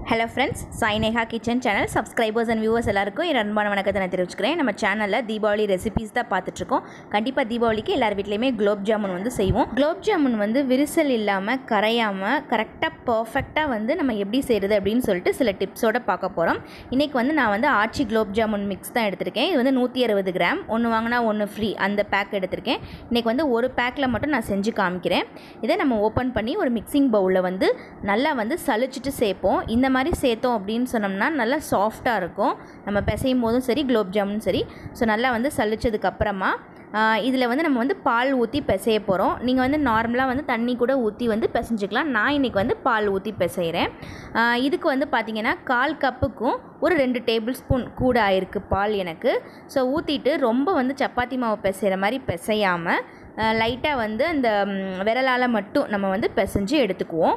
hello friends Saineha kitchen channel subscribers and viewers எல்லாருக்கும் என் அன்பான வணக்கத்தை நான் தெரிவிச்சுக்கிறேன் நம்ம சேனலில் தீபாவளி ரெசிபீஸ் தான் பார்த்துட்ருக்கோம் கண்டிப்பாக தீபாவளிக்கு எல்லார் வீட்லேயுமே குலோப் ஜாமுன் வந்து செய்வோம் குலோப் ஜாமுன் வந்து விரிசல் இல்லாமல் கரையாமல் கரெக்டாக பர்ஃபெக்டாக வந்து நம்ம எப்படி செய்கிறது அப்படின்னு சொல்லிட்டு சில டிப்ஸோட பார்க்க போகிறோம் இன்றைக்கி வந்து நான் வந்து ஆச்சி குலோப் ஜாமுன் மிக்ஸ் தான் எடுத்திருக்கேன் இது வந்து நூற்றி அறுபது கிராம் ஒன்று வாங்கினா ஒன்று ஃப்ரீ அந்த பேக் எடுத்திருக்கேன் இன்றைக்கி வந்து ஒரு பேக்கில் மட்டும் நான் செஞ்சு காமிக்கிறேன் இதை நம்ம ஓப்பன் பண்ணி ஒரு மிக்சிங் பவுலில் வந்து நல்லா வந்து சலிச்சிட்டு சேர்ப்போம் இந்த மாதிரி சேர்த்தோம் அப்படின்னு சொன்னோம்னா நல்லா சாஃப்டாக இருக்கும் நம்ம பிசையும் போதும் சரி குலோப் ஜாமுன் சரி ஸோ நல்லா வந்து சலிச்சதுக்கப்புறமா இதில் வந்து நம்ம வந்து பால் ஊற்றி பிசைய போகிறோம் நீங்கள் வந்து நார்மலாக வந்து தண்ணி கூட ஊற்றி வந்து பிசைஞ்சிக்கலாம் நான் இன்றைக்கி வந்து பால் ஊற்றி பிசைகிறேன் இதுக்கு வந்து பார்த்திங்கன்னா கால் கப்புக்கும் ஒரு ரெண்டு டேபிள் ஸ்பூன் கூட ஆயிருக்கு பால் எனக்கு ஸோ ஊற்றிட்டு ரொம்ப வந்து சப்பாத்தி மாவு பிசைகிற மாதிரி பிசையாமல் லைட்டாக வந்து அந்த விரலால் மட்டும் நம்ம வந்து பிசைஞ்சு எடுத்துக்குவோம்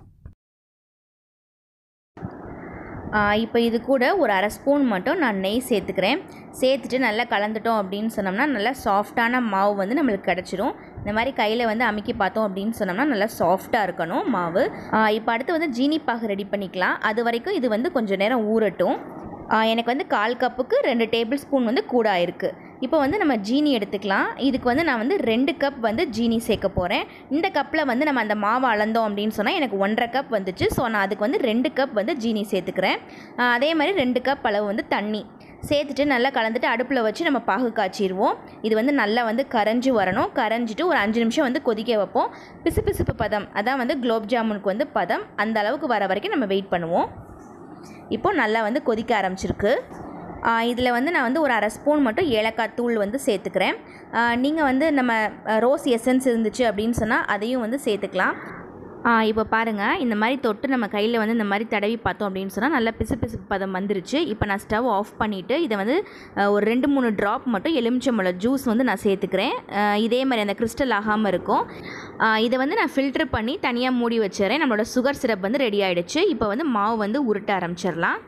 இப்போ இது கூட ஒரு அரை ஸ்பூன் மட்டும் நான் நெய் சேர்த்துக்கிறேன் சேர்த்துட்டு நல்லா கலந்துட்டோம் அப்படின்னு சொன்னோம்னா நல்லா சாஃப்டான மாவு வந்து நம்மளுக்கு கிடச்சிரும் இந்த மாதிரி கையில் வந்து அமுக்கி பார்த்தோம் அப்படின்னு சொன்னோம்னா நல்லா சாஃப்டாக இருக்கணும் மாவு இப்போ அடுத்து வந்து ஜீனி பாகு ரெடி பண்ணிக்கலாம் அது வரைக்கும் இது வந்து கொஞ்சம் நேரம் ஊறட்டும் எனக்கு வந்து கால் கப்புக்கு ரெண்டு டேபிள் ஸ்பூன் வந்து கூட ஆயிருக்கு இப்போ வந்து நம்ம ஜீனி எடுத்துக்கலாம் இதுக்கு வந்து நான் வந்து ரெண்டு கப் வந்து ஜீனி சேர்க்க போகிறேன் இந்த கப்பில் வந்து நம்ம அந்த மாவு அளந்தோம் அப்படின்னு சொன்னால் எனக்கு ஒன்றரை கப் வந்துச்சு ஸோ நான் அதுக்கு வந்து ரெண்டு கப் வந்து ஜீனி சேர்த்துக்கிறேன் அதே மாதிரி ரெண்டு கப் அளவு வந்து தண்ணி சேர்த்துட்டு நல்லா கலந்துட்டு அடுப்பில் வச்சு நம்ம பாகு காய்ச்சிடுவோம் இது வந்து நல்லா வந்து கரைஞ்சி வரணும் கரைஞ்சிட்டு ஒரு அஞ்சு நிமிஷம் வந்து கொதிக்க வைப்போம் பிசு பிசுப்பு பதம் அதான் வந்து குலோப் ஜாமுனுக்கு வந்து பதம் அந்த அளவுக்கு வர வரைக்கும் நம்ம வெயிட் பண்ணுவோம் இப்போது நல்லா வந்து கொதிக்க ஆரம்பிச்சிருக்கு இதில் வந்து நான் வந்து ஒரு அரை ஸ்பூன் மட்டும் ஏலக்காய் தூள் வந்து சேர்த்துக்கிறேன் நீங்கள் வந்து நம்ம ரோஸ் எசன்ஸ் இருந்துச்சு அப்படின்னு சொன்னால் அதையும் வந்து சேர்த்துக்கலாம் இப்போ பாருங்கள் இந்த மாதிரி தொட்டு நம்ம கையில் வந்து இந்த மாதிரி தடவி பார்த்தோம் அப்படின்னு சொன்னால் நல்லா பிசு பிசு பதம் வந்துருச்சு இப்போ நான் ஸ்டவ் ஆஃப் பண்ணிவிட்டு இதை வந்து ஒரு ரெண்டு மூணு ட்ராப் மட்டும் எலுமிச்சம்பழம் ஜூஸ் வந்து நான் சேர்த்துக்கிறேன் இதே மாதிரி அந்த கிறிஸ்டல் ஆகாமல் இருக்கும் இதை வந்து நான் ஃபில்ட்ரு பண்ணி தனியாக மூடி வச்சுறேன் நம்மளோட சுகர் சிரப் வந்து ரெடி ஆகிடுச்சு இப்போ வந்து மாவு வந்து உருட்ட ஆரம்பிச்சிடலாம்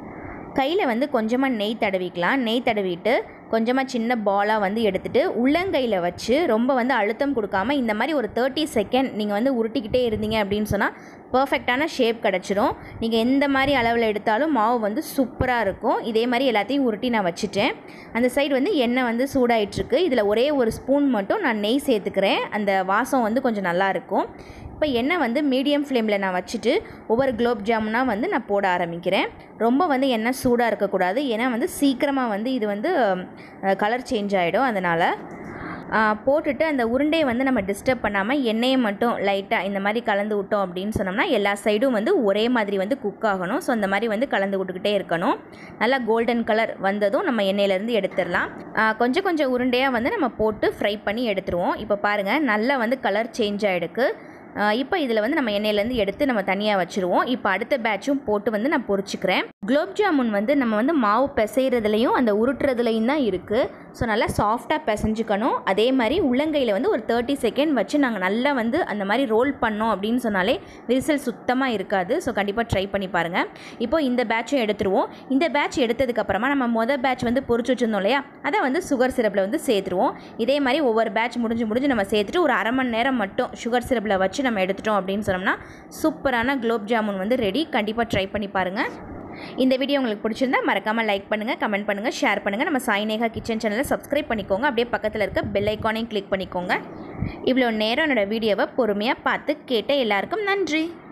கையில் வந்து கொஞ்சமாக நெய் தடவிக்கலாம் நெய் தடவிட்டு கொஞ்சமாக சின்ன பாலாக வந்து எடுத்துகிட்டு உள்ளங்கையில் வச்சு ரொம்ப வந்து அழுத்தம் கொடுக்காம இந்த மாதிரி ஒரு தேர்ட்டி செகண்ட் நீங்கள் வந்து உருட்டிக்கிட்டே இருந்தீங்க அப்படின்னு சொன்னால் பர்ஃபெக்டான ஷேப் கிடச்சிரும் நீங்கள் எந்த மாதிரி அளவில் எடுத்தாலும் மாவு வந்து சூப்பராக இருக்கும் இதே மாதிரி எல்லாத்தையும் உருட்டி நான் வச்சுட்டேன் அந்த சைடு வந்து எண்ணெய் வந்து சூடாயிட்ருக்கு இதில் ஒரே ஒரு ஸ்பூன் மட்டும் நான் நெய் சேர்த்துக்கிறேன் அந்த வாசம் வந்து கொஞ்சம் நல்லாயிருக்கும் இப்போ எண்ணெய் வந்து மீடியம் ஃப்ளேமில் நான் வச்சுட்டு ஒவ்வொரு குலோப் ஜாமுனாக வந்து நான் போட ஆரம்பிக்கிறேன் ரொம்ப வந்து எண்ணெய் சூடாக இருக்கக்கூடாது ஏன்னா வந்து சீக்கிரமாக வந்து இது வந்து கலர் சேஞ்ச் ஆகிடும் அதனால் போட்டுட்டு அந்த உருண்டையை வந்து நம்ம டிஸ்டர்ப் பண்ணாமல் எண்ணெயை மட்டும் லைட்டாக இந்த மாதிரி கலந்து விட்டோம் அப்படின்னு சொன்னோம்னா எல்லா சைடும் வந்து ஒரே மாதிரி வந்து குக் ஆகணும் ஸோ அந்த மாதிரி வந்து கலந்து விட்டுக்கிட்டே இருக்கணும் நல்லா கோல்டன் கலர் வந்ததும் நம்ம எண்ணெயிலேருந்து எடுத்துடலாம் கொஞ்சம் கொஞ்சம் உருண்டையாக வந்து நம்ம போட்டு ஃப்ரை பண்ணி எடுத்துருவோம் இப்போ பாருங்கள் நல்லா வந்து கலர் சேஞ்ச் ஆகிடுக்கு இப்போ இதில் வந்து நம்ம எண்ணெயிலேருந்து எடுத்து நம்ம தனியாக வச்சுருவோம் இப்போ அடுத்த பேட்சும் போட்டு வந்து நான் பொரிச்சுக்கிறேன் குலோப் ஜாமுன் வந்து நம்ம வந்து மாவு பிசைகிறதுலையும் அந்த உருட்டுறதுலையும் தான் இருக்குது ஸோ நல்லா சாஃப்டாக பிசைஞ்சுக்கணும் அதே மாதிரி உள்ளங்கையில் வந்து ஒரு தேர்ட்டி செகண்ட் வச்சு நாங்கள் நல்லா வந்து அந்த மாதிரி ரோல் பண்ணோம் அப்படின்னு சொன்னாலே விரிசல் சுத்தமாக இருக்காது ஸோ கண்டிப்பாக ட்ரை பண்ணி பாருங்கள் இப்போ இந்த பேட்சும் எடுத்துருவோம் இந்த பேட்ச் எடுத்ததுக்கப்புறமா நம்ம மொதல் பேட்ச் வந்து பொறிச்சு வச்சுருந்தோம் இல்லையா அதை வந்து சுகர் சிரப்பில் வந்து சேர்த்துருவோம் இதே மாதிரி ஒவ்வொரு பேட்ச் முடிஞ்சு முடிஞ்சு நம்ம சேர்த்துட்டு ஒரு அரை மணி நேரம் மட்டும் சுகர் சிரப்பில் வச்சு நம்ம எடுத்துட்டோம் அப்படின்னு சொன்னோம்னா சூப்பரான குலோப் ஜாமுன் வந்து ரெடி கண்டிப்பாக ட்ரை பண்ணி பாருங்கள் இந்த வீடியோ உங்களுக்கு பிடிச்சிருந்தா மறக்காமல் லைக் பண்ணுங்கள் கமெண்ட் பண்ணுங்கள் ஷேர் பண்ணுங்கள் நம்ம சாய்நேகா கிச்சன் சேனலை சப்ஸ்கிரைப் பண்ணிக்கோங்க அப்படியே பக்கத்தில் இருக்க பெல் ஐக்கானையும் கிளிக் பண்ணிக்கோங்க இவ்வளோ நேரம் என்னோடய வீடியோவை பொறுமையாக பார்த்து கேட்ட எல்லாருக்கும் நன்றி